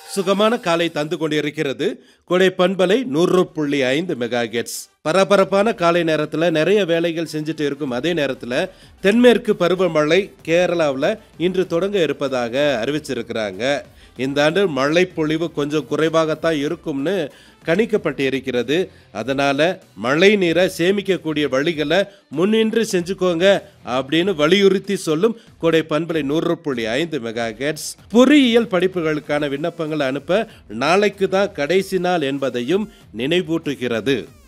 சுகமான காலை தந்து கொண்டிருக்கிறது கொடை பண்பலை நூறு புள்ளி ஐந்து மெகா பரபரப்பான காலை நேரத்தில் நிறைய வேலைகள் செஞ்சுட்டு இருக்கும் அதே நேரத்தில் தென்மேற்கு பருவமழை கேரளாவில் இன்று தொடங்க இருப்பதாக அறிவிச்சிருக்கிறாங்க இந்த ஆண்டு மழை பொழிவு கொஞ்சம் குறைவாகத்தான் இருக்கும்னு கணிக்கப்பட்டு இருக்கிறது அதனால மழை நீரை சேமிக்கக்கூடிய வழிகளை முன்னின்று செஞ்சுக்கோங்க அப்படின்னு வலியுறுத்தி சொல்லும் கொடை பண்பலை நூறு புள்ளி ஐந்து மெகா பொறியியல் படிப்புகளுக்கான விண்ணப்பங்களை அனுப்ப நாளைக்கு தான் கடைசி நாள் என்பதையும் நினைவூட்டுகிறது